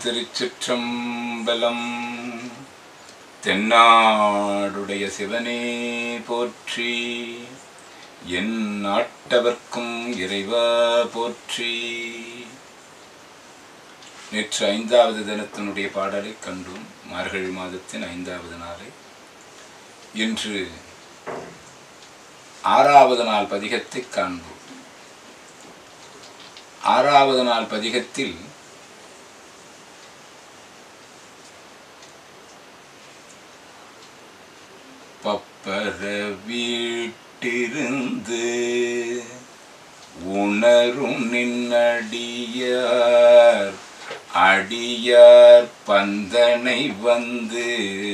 திருச்சிற்றம்பலம் தென்னாடுடைய சிவனே போற்றி என் நாட்டவர்க்கும் இறைவா போற்றி நேற்று ஐந்தாவது தினத்தினுடைய பாடலை கண்டோம் மார்கழி மாதத்தின் ஐந்தாவது நாளை இன்று ஆறாவது நாள் பதிகத்தை காண்போம் ஆறாவது நாள் பதிகத்தில் பப்பர வீட்டிருந்து உணரும் நின்னடியார் அடியார் பந்தனை வந்து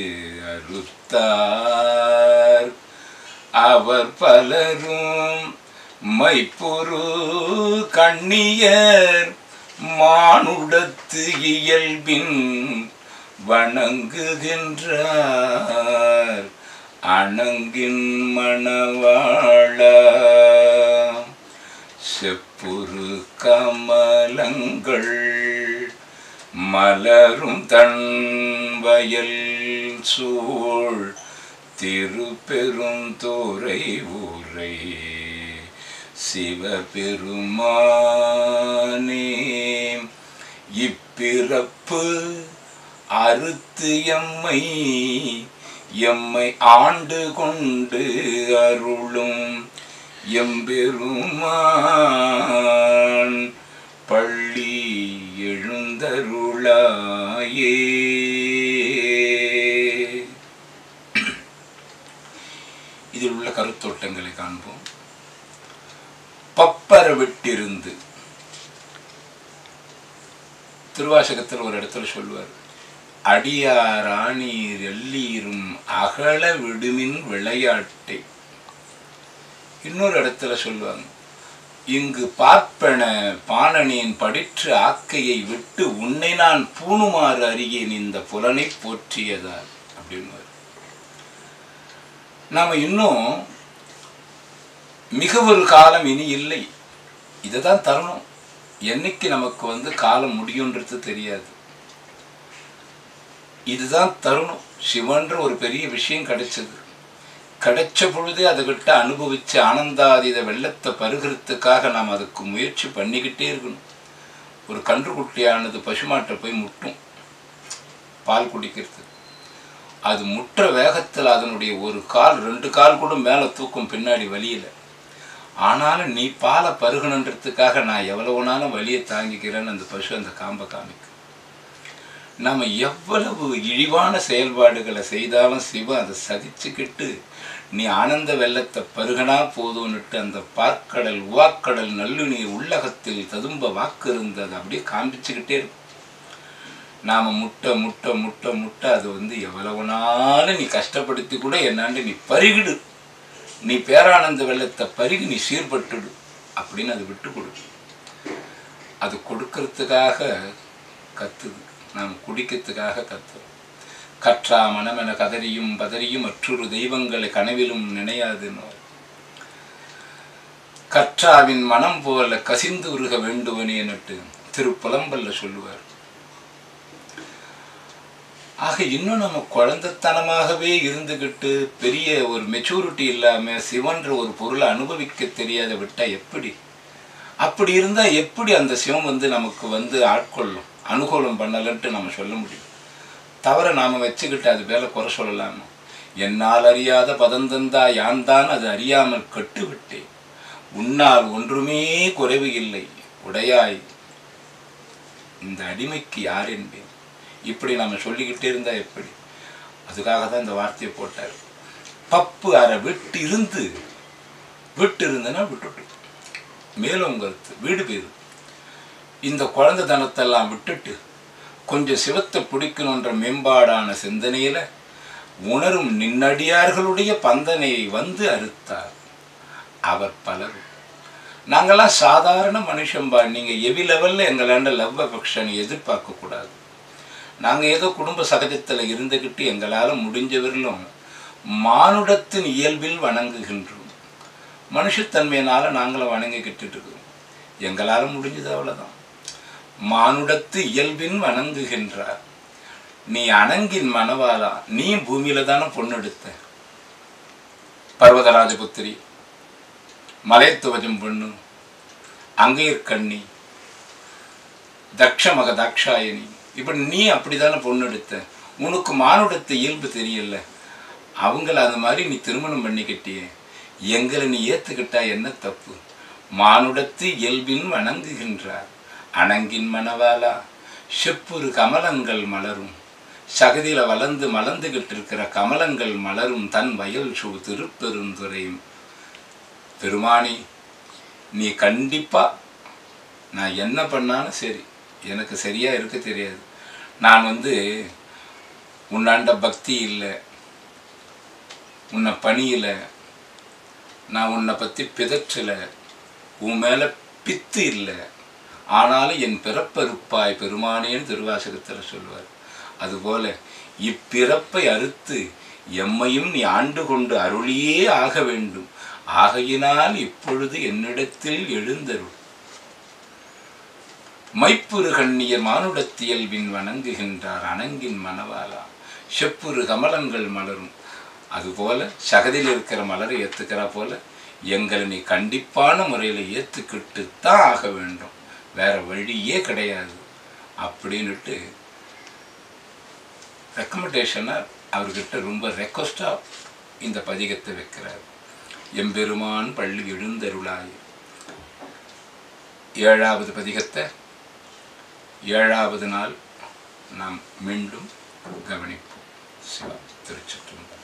அறுத்தார் அவர் பலரும் மைப்புரு கண்ணியர் மானுடத்து இயல்பின் வணங்குகின்றார் அணங்கின் மணவாழ செப்புரு கமலங்கள் மலரும் தன் வயல் சூழ் திருப்பெருந்துறை ஊரை சிவபெருமானே இப்பிறப்பு அறுத்து எம்மை எம்மை ஆண்டு கொண்டு அருளும் எம்பெருமான் பள்ளி எழுந்தருளாயே இதில் உள்ள கருத்தோட்டங்களை காண்போம் பப்பர விட்டிருந்து திருவாசகத்தில் ஒரு இடத்துல சொல்லுவார் அடியார் ஆணீர் எல்லீரும் அகல விடுமின் விளையாட்டை இன்னொரு இடத்துல சொல்லுவாங்க இங்கு பார்ப்பன பாணனியின் படிற்று ஆக்கையை விட்டு உன்னை நான் பூணுமாறு அறியேன் இந்த புலனை போற்றியதால் அப்படின்னு நாம இன்னும் மிக ஒரு காலம் இனி இல்லை இதை தான் தரணும் என்னைக்கு நமக்கு வந்து காலம் முடியுன்றது தெரியாது இதுதான் தருணம் சிவன்ற ஒரு பெரிய விஷயம் கிடைச்சது கிடைச்ச பொழுதே அதுகிட்ட அனுபவிச்சு ஆனந்தாதீத வெள்ளத்தை பருகிறதுக்காக நாம் அதுக்கு முயற்சி பண்ணிக்கிட்டே இருக்கணும் ஒரு கன்றுக்குட்டியானது பசுமாட்டை போய் முட்டும் பால் குடிக்கிறது அது முற்ற வேகத்தில் அதனுடைய ஒரு கால் ரெண்டு கால் கூட மேலே தூக்கும் பின்னாடி வழியில் ஆனாலும் நீ பாலை பருகணுன்றதுக்காக நான் எவ்வளவுனாலும் வழியை தாங்கிக்கிறேன்னு அந்த பசு அந்த காம்பை காமிக்கும் நம்ம எவ்வளவு இழிவான செயல்பாடுகளை செய்தாலும் சிவன் அதை சகிச்சுக்கிட்டு நீ ஆனந்த வெள்ளத்தை பருகனா போதும்னுட்டு அந்த பார்க்கடல் உவாக்கடல் நல்லுநீர் உள்ளகத்தில் ததும்ப வாக்கு இருந்தது அப்படியே காண்பிச்சுக்கிட்டே இருக்கும் நாம் முட்டை முட்டை முட்டை முட்டை அது வந்து எவ்வளவுனாலும் நீ கஷ்டப்படுத்தி கூட என்னாண்டு நீ பருகிடு நீ பேரானந்த வெள்ளத்தை பருகி நீ சீர்பட்டுடு அப்படின்னு அது விட்டு கொடு அது கொடுக்கறதுக்காக கத்துது நாம் குடிக்கிறதுக்காக கத்துறோம் கற்றா மனம் என கதறியும் பதறியும் மற்றொரு தெய்வங்களை கனவிலும் நினையாதுன்னு கற்றாவின் மனம் போல கசிந்து உருக வேண்டுவனேன்னுட்டு திருப்புலம்பல்ல சொல்லுவார் ஆக இன்னும் நம்ம குழந்தைத்தனமாகவே இருந்துக்கிட்டு பெரிய ஒரு மெச்சூரிட்டி இல்லாம சிவன்ற ஒரு பொருளை அனுபவிக்க தெரியாத விட்டா எப்படி அப்படி இருந்தா எப்படி அந்த சிவம் வந்து நமக்கு வந்து ஆட்கொள்ளும் அனுகூலம் பண்ணலன்ட்டு நம்ம சொல்ல முடியும் தவிர நாம் வச்சுக்கிட்டு அது மேலே குறை சொல்லலாமா என்னால் அறியாத பதந்தந்தா யான் தான் அது அறியாமல் கட்டுவிட்டேன் உன்னால் ஒன்றுமே குறைவு இல்லை உடையாய் இந்த அடிமைக்கு யார் என்பேன் இப்படி நம்ம சொல்லிக்கிட்டே இருந்தா எப்படி அதுக்காக தான் இந்த வார்த்தையை போட்டார் பப்பு அரை விட்டு இருந்து விட்டு இருந்துன்னா விட்டுட்டு மேலும் கருத்து வீடு பேரு இந்த குழந்தை தனத்தெல்லாம் விட்டுட்டு கொஞ்சம் சிவத்தை பிடிக்கணுன்ற மேம்பாடான சிந்தனையில உணரும் நின்னடியார்களுடைய பந்தனையை வந்து அறுத்தார் அவர் பலரும் நாங்கெல்லாம் சாதாரண மனுஷன்பா நீங்க எவி லெவல்ல எங்களாண்ட லவ் அஃபெக்ஷனை எதிர்பார்க்க கூடாது நாங்க ஏதோ குடும்ப சகஜத்துல இருந்துகிட்டு எங்களால முடிஞ்சவரிலும் மானுடத்தின் இயல்பில் வணங்குகின்றோம் மனுஷத்தன்மையினால நாங்களும் வணங்கிக்கிட்டு இருக்கிறோம் எங்களால் முடிஞ்சது அவ்வளோதான் மானுடத்து இயல்பின் வணங்குகின்றார் நீ அணங்கின் மனவாளா நீ பூமியில தானே பொண்ணெடுத்த பர்வதராஜபுத்திரி மலைத்துவஜம் பொண்ணு அங்கையர்கண்ணி தக்ஷமக தாக்ஷாயணி இப்படி நீ அப்படிதானே பொண்ணெடுத்த உனக்கு மானுடத்து இயல்பு தெரியல அவங்கள அந்த மாதிரி நீ திருமணம் பண்ணிக்கிட்டியே எங்களை நீ ஏத்துக்கிட்டா என்ன தப்பு மானுடத்து இயல்பின் வணங்குகின்றார் அணங்கின் மணவாளா செப்புரு கமலங்கள் மலரும் சகதியில வளர்ந்து மலர்ந்துகிட்டு இருக்கிற கமலங்கள் மலரும் தன் வயல் சூ திருப்பெருந்துறையும் பெருமானி நீ கண்டிப்பா நான் என்ன பண்ணாலும் சரி எனக்கு சரியா இருக்க தெரியாது நான் வந்து உன்னாண்ட பக்தி இல்லை உன்னை பணியில நான் உன்னை பத்தி பிதற்றல உன் மேல பித்து இல்லை ஆனாலும் என் பிறப்பறுப்பாய் பெருமானேன்னு திருவாசகத்தில் சொல்வார் அதுபோல இப்பிறப்பை அறுத்து எம்மையும் நீ ஆண்டு கொண்டு அருளியே ஆக வேண்டும் ஆகையினால் இப்பொழுது என்னிடத்தில் எழுந்தருள் மைப்புரு கண்ணியர் மானுடத்தியல்பின் வணங்குகின்றார் அணங்கின் மணவாளா செப்புரு கமலங்கள் மலரும் அதுபோல சகதியில் இருக்கிற மலரை ஏத்துக்கிறா போல எங்களை நீ கண்டிப்பான முறையில் ஏத்துக்கிட்டு தான் ஆக வேண்டும் வேற வழியே கிடையாது அப்படின்னுட்டு ரெக்கமெண்டேஷனாக அவர்கிட்ட ரொம்ப ரெக்வஸ்டாக இந்த பதிகத்தை வைக்கிறார் எம்பெருமான் பள்ளி எழுந்தருளாய் ஏழாவது பதிகத்தை ஏழாவது நாள் நாம் மீண்டும் கவனிப்போம் சிவா திருச்சிற்றம்பலம்